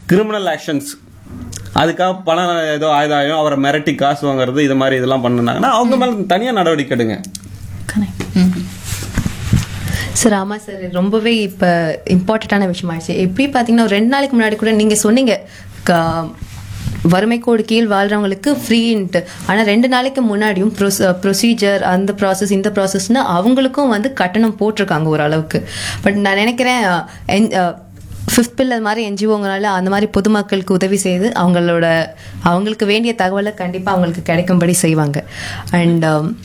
Criminal actions அதுக்காக பணம் ஏதோ ஆயுதாயம் அவரை மிரட்டி காசு வாங்குறது இது மாதிரி இதெல்லாம் பண்ணுனாங்கன்னா அவங்க மேல தனியா நடவடிக்கை எடுங்க சார் ஆமாம் சார் ரொம்பவே இப்போ இம்பார்ட்டண்ட்டான விஷயம் ஆயிடுச்சு எப்படி பார்த்தீங்கன்னா ஒரு ரெண்டு நாளைக்கு முன்னாடி கூட நீங்கள் சொன்னீங்க க- வறுமை கோடு கீழ் வாழ்றவங்களுக்கு ஃப்ரீன்ட்டு ஆனால் ரெண்டு நாளைக்கு முன்னாடியும் ப்ரொசீஜர் அந்த ப்ராசஸ் இந்த ப்ராசஸ்னு அவங்களுக்கும் வந்து கட்டணம் போட்டிருக்காங்க ஓரளவுக்கு பட் நான் நினைக்கிறேன் ஃபிஃப்த் பில்லர் மாதிரி என்ஜிஓங்கனால அந்த மாதிரி பொதுமக்களுக்கு உதவி செய்து அவங்களோட அவங்களுக்கு வேண்டிய தகவலை கண்டிப்பாக அவங்களுக்கு கிடைக்கும்படி செய்வாங்க அண்ட்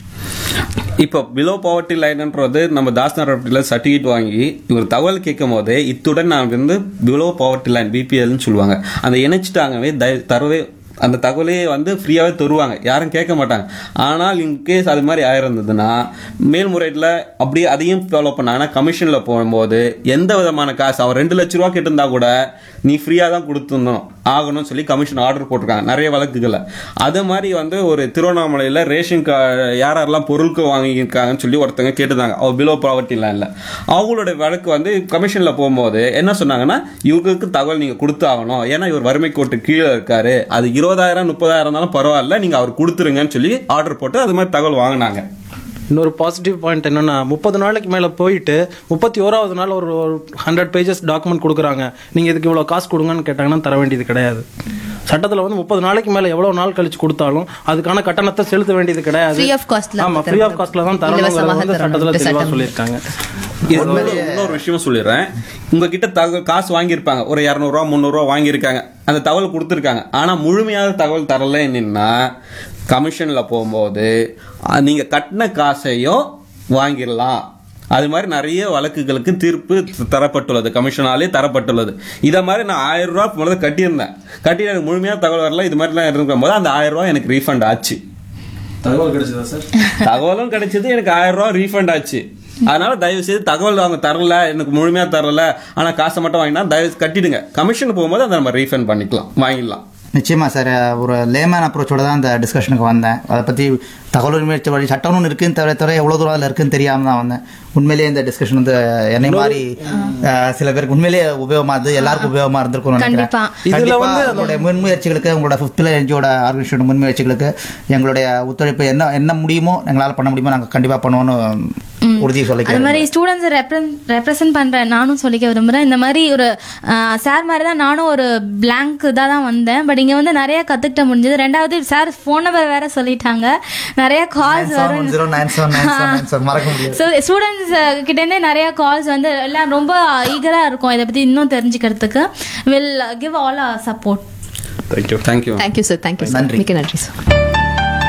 இப்போ பிலோ பவர்ட்டி லைன்ன்றது நம்ம தாஸ்னார் சர்டிஃபிகேட் வாங்கி இவர் தகவல் கேட்கும் போதே இத்துடன் நான் வந்து பிலோ பவர்ட்டி லைன் பிபிஎல்னு சொல்லுவாங்க அந்த இணைச்சிட்டாங்கவே தய- தரவே அந்த தகவலே வந்து ஃப்ரீயாகவே தருவாங்க யாரும் கேட்க மாட்டாங்க ஆனால் இன்கேஸ் அது மாதிரி ஆயிருந்ததுன்னா மேல்முறையீட்டில் அப்படியே அதையும் ஃபாலோ பண்ணாங்கன்னா கமிஷனில் போகும்போது எந்த விதமான காசு அவன் ரெண்டு லட்ச ரூபா கேட்டிருந்தா கூட நீ ஃப்ரீயாக தான் கொடுத்துருந்தோம் ஆகணும்னு சொல்லி கமிஷன் ஆர்டர் போட்டிருக்காங்க நிறைய வழக்குகளை அது மாதிரி வந்து ஒரு திருவண்ணாமலையில் ரேஷன் கா யார் யாரெல்லாம் பொருட்கள் வாங்கியிருக்காங்கன்னு சொல்லி ஒருத்தங்க கேட்டிருந்தாங்க அவர் பிலோ ப்ராவர்ட்டிலாம் இல்லை அவங்களோட வழக்கு வந்து கமிஷனில் போகும்போது என்ன சொன்னாங்கன்னா இவங்களுக்கு தகவல் நீங்கள் கொடுத்து ஆகணும் ஏன்னா இவர் வறுமை கோட்டு கீழே இருக்காரு அது இருபதாயிரம் முப்பதாயிரம் இருந்தாலும் பரவாயில்ல நீங்கள் அவர் கொடுத்துருங்கன்னு சொல்லி ஆர்டர் போட்டு அது மாதிரி தகவல் வாங்கினாங்க இன்னொரு பாசிட்டிவ் பாயிண்ட் என்னன்னா முப்பது நாளைக்கு மேலே போயிட்டு முப்பத்தி ஓராவது நாள் ஒரு ஹண்ட்ரட் பேஜஸ் டாக்குமெண்ட் கொடுக்குறாங்க நீங்கள் இதுக்கு இவ்வளோ காசு கொடுங்கன்னு கேட்டாங்கன்னா தர வேண்டியது கிடையாது சட்டத்தில் வந்து முப்பது நாளைக்கு மேலே எவ்வளோ நாள் கழிச்சு கொடுத்தாலும் அதுக்கான கட்டணத்தை செலுத்த வேண்டியது கிடையாது Free of cost ல ஆமா ஃப்ரீ ஆஃப் காஸ்ட்ல தான் இலவசமாக தரணும் வந்து தரணும். சட்டத்தில் தெளிவாக சட்டம். சொல்லியிருக்காங்க இன்னொரு இன்னொரு விஷயம் சொல்லிடுறேன் உங்ககிட்ட தகவல் காசு வாங்கியிருப்பாங்க ஒரு இரநூறுவா முந்நூறுரூவா வாங்கியிருக்காங்க அந்த தகவல் கொடுத்துருக்காங்க ஆனால் முழுமையான தகவல் தரல என்னன்னா கமிஷனில் போகும்போது அஹ், நீங்க கட்டின காசையும் வாங்கிடலாம் அது மாதிரி நிறைய வழக்குகளுக்கு தீர்ப்பு தரப்பட்டுள்ளது கமிஷனாலே தரப்பட்டுள்ளது இதை மாதிரி நான் ஆயிரம் ரூபா முதல்ல கட்டியிருந்தேன் கட்டி எனக்கு முழுமையான தகவல் வரல இது மாதிரிலாம் இருக்கும் போது அந்த ஆயிரம் ரூபா எனக்கு ரீஃபண்ட் ஆச்சு தகவல் கிடைச்சதா சார் தகவலும் கிடைச்சது எனக்கு ஆயிரம் ரூபாய் ரீஃபண்ட் ஆச்சு அதனால தயவு செய்து தகவல் அவங்க தரல எனக்கு முழுமையா தரல ஆனா காசை மட்டும் வாங்கினா தயவு கட்டிடுங்க கமிஷன் போகும்போது அதை நம்ம ரீஃபண்ட் பண்ணிக்கலாம் வாங்கிடலாம் நிச்சயமா சார் ஒரு லேமேன் அப்ரோச்சோட தான் அந்த டிஸ்கஷனுக்கு வந்தேன் அதை பற்றி தகவல் உரிமை வழி சட்டம் ஒன்று இருக்குன்னு தவிர தவிர எவ்வளோ தூரம் அதில் இருக்குன்னு தெரியாம தான் வந்தேன் உண்மையிலேயே இந்த டிஸ்கஷன் வந்து என்னை மாதிரி அஹ், சில பேருக்கு உண்மையிலேயே உபயோகமா இருந்து எல்லாருக்கும் உபயோகமா இருந்திருக்கும்னு நினைக்கிறேன் கண்டிப்பா. இதுல கண்டிப்பா வந்து உங்களுடைய முன்முயற்சிகளுக்கு உங்களோட ஃபிஃப்த் என்ஜியோட ஆர்கனைசேஷன் முன்முயற்சிகளுக்கு எங்களுடைய ஒத்துழைப்பு என்ன என்ன முடியுமோ எங்களால் பண்ண முடியுமோ நாங்கள் கண்டிப்பாக பண்ணுவோம்னு உறுதி அது சொல்லிக்கிறேன் மாதிரி ஸ்டூடெண்ட்ஸை ரெப்ரசென்ட் பண்றேன் நானும் சொல்லிக்க விரும்புறேன் இந்த மாதிரி ஒரு சார் மாதிரி தான் நானும் ஒரு blank இதாக தான் வந்தேன் பட் இங்க வந்து நிறைய கத்துக்கிட்ட முடிஞ்சது ரெண்டாவது சார் ஃபோன் நம்பர் வேற சொல்லிட்டாங்க நிறைய கால்ஸ் வரும் zero nine seven nine seven nine seven மறக்க முடியாது ஸோ ஸ்டூடெண்ட்ஸ் கிட்டேருந்தே நிறைய கால்ஸ் வந்து எல்லாம் ரொம்ப ஈகராக இருக்கும் இதை பற்றி இன்னும் தெரிஞ்சுக்கிறதுக்கு will give all a support thank you thank you thank you sir thank you sir நன்றி. மிக்க நன்றி சார்